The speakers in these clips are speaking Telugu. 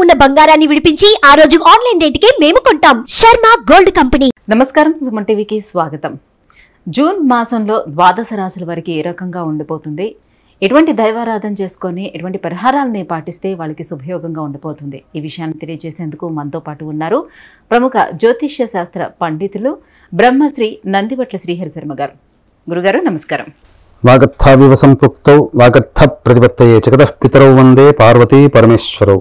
ఉన్న బంగారాన్ని విడిపించి ఆ రోజు ఆన్లైన్ రేటుకే మేము కొంటాం శర్మ గోల్డ్ కంపెనీ నమస్కారం సుమన్ టీవీకి స్వాగతం జూన్ మాసంలో ద్వాదశ రాశుల వారికి ఏ రకంగా ఉండిపోతుంది ఎటువంటి దైవారాధన చేసుకొని ఎటువంటి పరిహారాలని పాటిస్తే వాళ్ళకి శుభయోగంగా ఉండిపోతుంది ఈ విషయాన్ని తెలియజేసేందుకు మనతో పాటు ఉన్నారు ప్రముఖ జ్యోతిష్య శాస్త్ర పండితులు బ్రహ్మశ్రీ నందివట్ల శ్రీహరి శర్మ గారు గురుగారు నమస్కారం వాగర్థావివ సంపృక్తౌ వాగర్థ ప్రతిపత్తయే జగతః పితరౌ వందే పార్వతీ పరమేశ్వరౌ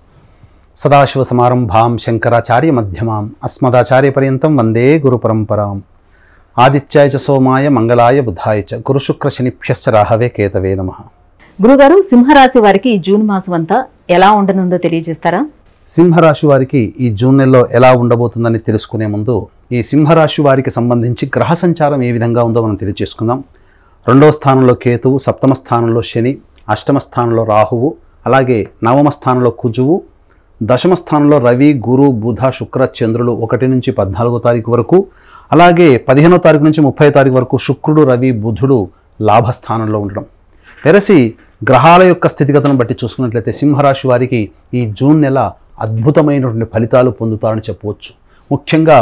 సదాశివసమారంభాం శంకరాచార్య మధ్యమాం అస్మదాచార్యపర్యంతం వందే గురుపరంపరాం ఆదిత్యాయ చ సోమాయ మంగళాయ బుధాయ చ గురుశుక్రశనిభ్యశ్చ రాహవే కేతవే నమ గురుగారు సింహరాశి వారికి ఈ జూన్ మాసం అంతా ఎలా ఉండనుందో తెలియజేస్తారా సింహరాశి వారికి ఈ జూన్ నెలలో ఎలా ఉండబోతుందని తెలుసుకునే ముందు ఈ సింహరాశి వారికి సంబంధించి గ్రహ సంచారం ఏ విధంగా ఉందో మనం తెలియజేసుకుందాం రెండవ స్థానంలో కేతువు సప్తమ స్థానంలో శని అష్టమ స్థానంలో రాహువు అలాగే నవమ స్థానంలో కుజువు దశమ స్థానంలో రవి గురు బుధ శుక్ర చంద్రులు ఒకటి నుంచి పద్నాలుగో తారీఖు వరకు అలాగే పదిహేనో తారీఖు నుంచి ముప్పై తారీఖు వరకు శుక్రుడు రవి బుధుడు లాభస్థానంలో ఉండడం వెరసి గ్రహాల యొక్క స్థితిగతులను బట్టి చూసుకున్నట్లయితే సింహరాశి వారికి ఈ జూన్ నెల అద్భుతమైనటువంటి ఫలితాలు పొందుతారని చెప్పవచ్చు ముఖ్యంగా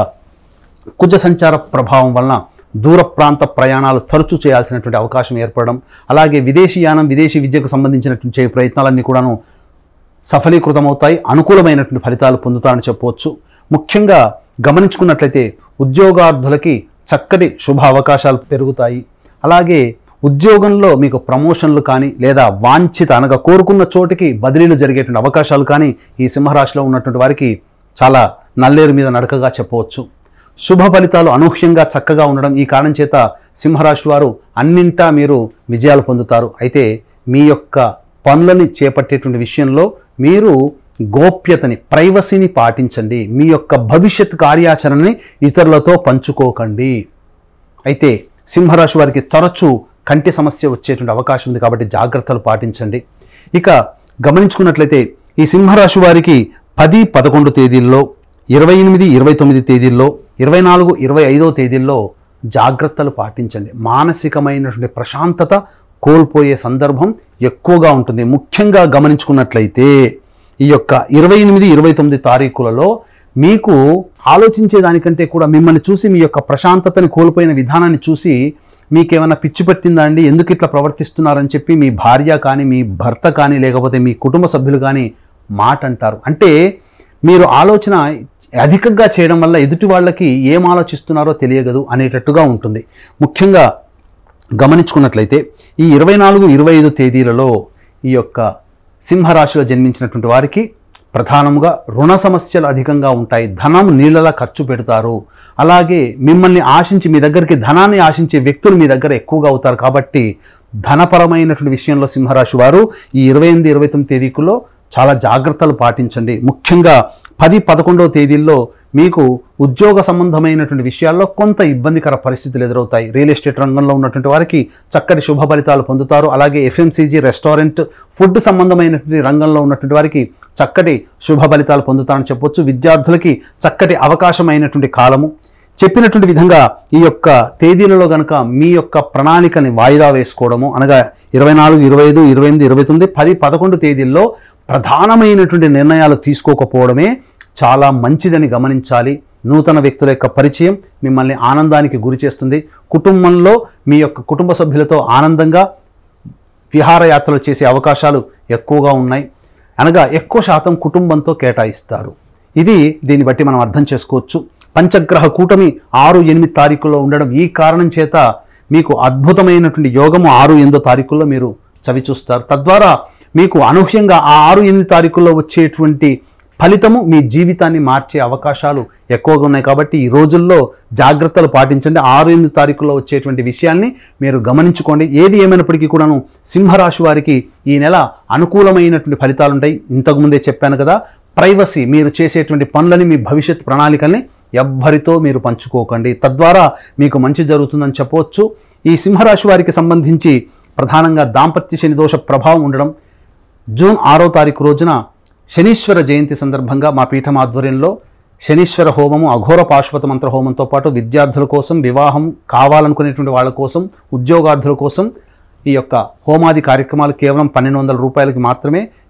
కుజ సంచార ప్రభావం వలన దూర ప్రాంత ప్రయాణాలు తరచూ చేయాల్సినటువంటి అవకాశం ఏర్పడడం అలాగే విదేశీయానం విదేశీ విద్యకు సంబంధించినటువంటి చేయ ప్రయత్నాలన్నీ కూడాను సఫలీకృతమవుతాయి అనుకూలమైనటువంటి ఫలితాలు పొందుతారని చెప్పవచ్చు ముఖ్యంగా గమనించుకున్నట్లయితే ఉద్యోగార్థులకి చక్కటి శుభ అవకాశాలు పెరుగుతాయి అలాగే ఉద్యోగంలో మీకు ప్రమోషన్లు కానీ లేదా వాంఛిత అనగా కోరుకున్న చోటికి బదిలీలు జరిగేటువంటి అవకాశాలు కానీ ఈ సింహరాశిలో ఉన్నటువంటి వారికి చాలా నల్లేరు మీద నడకగా చెప్పవచ్చు శుభ ఫలితాలు అనూహ్యంగా చక్కగా ఉండడం ఈ కారణం చేత సింహరాశి వారు అన్నింటా మీరు విజయాలు పొందుతారు అయితే మీ యొక్క పనులని చేపట్టేటువంటి విషయంలో మీరు గోప్యతని ప్రైవసీని పాటించండి మీ యొక్క భవిష్యత్ కార్యాచరణని ఇతరులతో పంచుకోకండి అయితే సింహరాశి వారికి తరచూ కంటి సమస్య వచ్చేటువంటి అవకాశం ఉంది కాబట్టి జాగ్రత్తలు పాటించండి ఇక గమనించుకున్నట్లయితే ఈ సింహరాశి వారికి పది పదకొండు తేదీల్లో ఇరవై ఎనిమిది ఇరవై తొమ్మిది తేదీల్లో ఇరవై నాలుగు ఇరవై ఐదో తేదీల్లో జాగ్రత్తలు పాటించండి మానసికమైనటువంటి ప్రశాంతత కోల్పోయే సందర్భం ఎక్కువగా ఉంటుంది ముఖ్యంగా గమనించుకున్నట్లయితే ఈ యొక్క ఇరవై ఎనిమిది ఇరవై తొమ్మిది తారీఖులలో మీకు ఆలోచించే దానికంటే కూడా మిమ్మల్ని చూసి మీ యొక్క ప్రశాంతతని కోల్పోయిన విధానాన్ని చూసి మీకేమైనా పిచ్చి పట్టిందా అండి ఎందుకు ఇట్లా ప్రవర్తిస్తున్నారని చెప్పి మీ భార్య కానీ మీ భర్త కానీ లేకపోతే మీ కుటుంబ సభ్యులు కానీ మాట అంటారు అంటే మీరు ఆలోచన అధికంగా చేయడం వల్ల ఎదుటి వాళ్ళకి ఏం ఆలోచిస్తున్నారో తెలియగదు అనేటట్టుగా ఉంటుంది ముఖ్యంగా గమనించుకున్నట్లయితే ఈ ఇరవై నాలుగు ఇరవై ఐదు తేదీలలో ఈ యొక్క సింహరాశిలో జన్మించినటువంటి వారికి ప్రధానంగా రుణ సమస్యలు అధికంగా ఉంటాయి ధనం నీళ్ళలా ఖర్చు పెడతారు అలాగే మిమ్మల్ని ఆశించి మీ దగ్గరికి ధనాన్ని ఆశించే వ్యక్తులు మీ దగ్గర ఎక్కువగా అవుతారు కాబట్టి ధనపరమైనటువంటి విషయంలో సింహరాశి వారు ఈ ఇరవై ఎనిమిది ఇరవై తొమ్మిది తేదీకుల్లో చాలా జాగ్రత్తలు పాటించండి ముఖ్యంగా పది పదకొండవ తేదీల్లో మీకు ఉద్యోగ సంబంధమైనటువంటి విషయాల్లో కొంత ఇబ్బందికర పరిస్థితులు ఎదురవుతాయి రియల్ ఎస్టేట్ రంగంలో ఉన్నటువంటి వారికి చక్కటి శుభ ఫలితాలు పొందుతారు అలాగే ఎఫ్ఎంసీజీ రెస్టారెంట్ ఫుడ్ సంబంధమైనటువంటి రంగంలో ఉన్నటువంటి వారికి చక్కటి శుభ ఫలితాలు పొందుతారని చెప్పొచ్చు విద్యార్థులకి చక్కటి అవకాశమైనటువంటి కాలము చెప్పినటువంటి విధంగా ఈ యొక్క తేదీలలో గనుక మీ యొక్క ప్రణాళికని వాయిదా వేసుకోవడము అనగా ఇరవై నాలుగు ఇరవై ఐదు ఇరవై ఎనిమిది ఇరవై తొమ్మిది పది పదకొండు తేదీల్లో ప్రధానమైనటువంటి నిర్ణయాలు తీసుకోకపోవడమే చాలా మంచిదని గమనించాలి నూతన వ్యక్తుల యొక్క పరిచయం మిమ్మల్ని ఆనందానికి గురి చేస్తుంది కుటుంబంలో మీ యొక్క కుటుంబ సభ్యులతో ఆనందంగా విహారయాత్రలు చేసే అవకాశాలు ఎక్కువగా ఉన్నాయి అనగా ఎక్కువ శాతం కుటుంబంతో కేటాయిస్తారు ఇది దీన్ని బట్టి మనం అర్థం చేసుకోవచ్చు పంచగ్రహ కూటమి ఆరు ఎనిమిది తారీఖుల్లో ఉండడం ఈ కారణం చేత మీకు అద్భుతమైనటువంటి యోగము ఆరు ఎనిమిదో తారీఖుల్లో మీరు చవి చూస్తారు తద్వారా మీకు అనూహ్యంగా ఆ ఆరు ఎనిమిది తారీఖుల్లో వచ్చేటువంటి ఫలితము మీ జీవితాన్ని మార్చే అవకాశాలు ఎక్కువగా ఉన్నాయి కాబట్టి ఈ రోజుల్లో జాగ్రత్తలు పాటించండి ఆరు ఎనిమిది తారీఖుల్లో వచ్చేటువంటి విషయాల్ని మీరు గమనించుకోండి ఏది ఏమైనప్పటికీ కూడాను సింహరాశి వారికి ఈ నెల అనుకూలమైనటువంటి ఫలితాలు ఉంటాయి ఇంతకుముందే చెప్పాను కదా ప్రైవసీ మీరు చేసేటువంటి పనులని మీ భవిష్యత్ ప్రణాళికల్ని ఎవ్వరితో మీరు పంచుకోకండి తద్వారా మీకు మంచి జరుగుతుందని చెప్పవచ్చు ఈ సింహరాశి వారికి సంబంధించి ప్రధానంగా దాంపత్య శని దోష ప్రభావం ఉండడం జూన్ ఆరో తారీఖు రోజున శనీశ్వర జయంతి సందర్భంగా మా పీఠం ఆధ్వర్యంలో శనీశ్వర హోమము అఘోర పాశుపత మంత్ర హోమంతో పాటు విద్యార్థుల కోసం వివాహం కావాలనుకునేటువంటి వాళ్ళ కోసం ఉద్యోగార్థుల కోసం ఈ యొక్క హోమాది కార్యక్రమాలు కేవలం పన్నెండు వందల రూపాయలకి మాత్రమే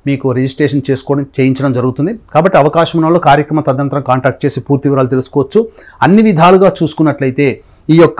మీకు రిజిస్ట్రేషన్ చేసుకోవడం చేయించడం జరుగుతుంది కాబట్టి అవకాశం ఉన్న వాళ్ళు కార్యక్రమ తదనంతరం కాంటాక్ట్ చేసి పూర్తి వివరాలు తెలుసుకోవచ్చు అన్ని విధాలుగా చూసుకున్నట్లయితే ఈ యొక్క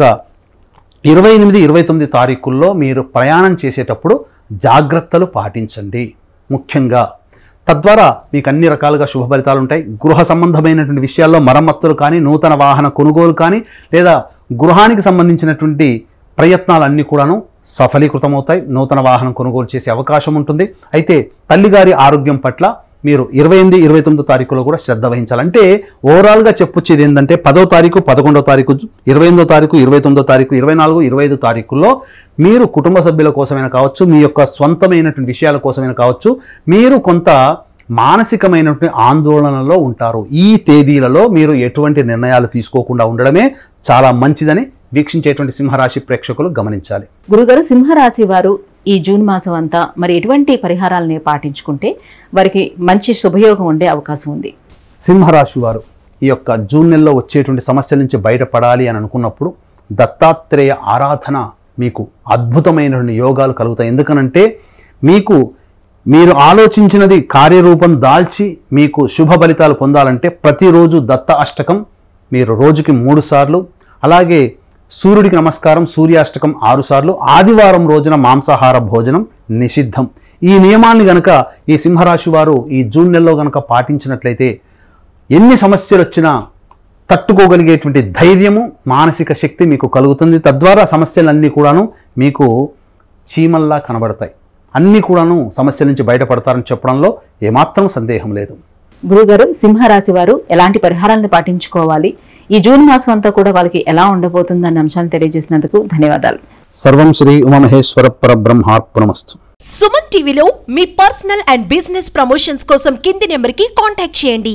ఇరవై ఎనిమిది ఇరవై తొమ్మిది తారీఖుల్లో మీరు ప్రయాణం చేసేటప్పుడు జాగ్రత్తలు పాటించండి ముఖ్యంగా తద్వారా మీకు అన్ని రకాలుగా శుభ ఫలితాలు ఉంటాయి గృహ సంబంధమైనటువంటి విషయాల్లో మరమ్మతులు కానీ నూతన వాహన కొనుగోలు కానీ లేదా గృహానికి సంబంధించినటువంటి ప్రయత్నాలన్నీ కూడాను సఫలీకృతమవుతాయి నూతన వాహనం కొనుగోలు చేసే అవకాశం ఉంటుంది అయితే తల్లిగారి ఆరోగ్యం పట్ల మీరు ఇరవై ఎనిమిది ఇరవై తొమ్మిదో తారీఖులో కూడా శ్రద్ధ వహించాలంటే ఓవరాల్గా చెప్పొచ్చేది ఏంటంటే పదో తారీఖు పదకొండో తారీఖు ఇరవై ఎనిమిదో తారీఖు ఇరవై తొమ్మిదో తారీఖు ఇరవై నాలుగు ఇరవై ఐదు తారీఖుల్లో మీరు కుటుంబ సభ్యుల కోసమైనా కావచ్చు మీ యొక్క స్వంతమైనటువంటి విషయాల కోసమైనా కావచ్చు మీరు కొంత మానసికమైనటువంటి ఆందోళనలో ఉంటారు ఈ తేదీలలో మీరు ఎటువంటి నిర్ణయాలు తీసుకోకుండా ఉండడమే చాలా మంచిదని వీక్షించేటువంటి సింహరాశి ప్రేక్షకులు గమనించాలి గురుగారు సింహరాశి వారు ఈ జూన్ మాసం అంతా మరి ఎటువంటి పరిహారాలని పాటించుకుంటే వారికి మంచి శుభయోగం ఉండే అవకాశం ఉంది సింహరాశి వారు ఈ యొక్క జూన్ నెలలో వచ్చేటువంటి సమస్యల నుంచి బయటపడాలి అని అనుకున్నప్పుడు దత్తాత్రేయ ఆరాధన మీకు అద్భుతమైనటువంటి యోగాలు కలుగుతాయి ఎందుకనంటే మీకు మీరు ఆలోచించినది కార్యరూపం దాల్చి మీకు శుభ ఫలితాలు పొందాలంటే ప్రతిరోజు దత్త అష్టకం మీరు రోజుకి మూడు సార్లు అలాగే సూర్యుడికి నమస్కారం సూర్యాష్టకం ఆరు సార్లు ఆదివారం రోజున మాంసాహార భోజనం నిషిద్ధం ఈ నియమాన్ని గనక ఈ సింహరాశి వారు ఈ జూన్ నెలలో గనక పాటించినట్లయితే ఎన్ని సమస్యలు వచ్చినా తట్టుకోగలిగేటువంటి ధైర్యము మానసిక శక్తి మీకు కలుగుతుంది తద్వారా సమస్యలన్నీ కూడాను మీకు చీమల్లా కనబడతాయి అన్నీ కూడాను సమస్యల నుంచి బయటపడతారని చెప్పడంలో ఏమాత్రం సందేహం లేదు గురుగారు సింహరాశి వారు ఎలాంటి పరిహారాలను పాటించుకోవాలి ఈ జూన్ మాసం అంతా కూడా వాళ్ళకి ఎలా ఉండబోతుందన్న అంశాన్ని తెలియజేసినందుకు ధన్యవాదాలు సర్వం శ్రీ ఉమామహేశ్వర పరబ్రహ్మార్పణమస్తు సుమన్ టీవీలో మీ పర్సనల్ అండ్ బిజినెస్ ప్రమోషన్స్ కోసం కింది నెంబర్కి కాంటాక్ట్ చేయండి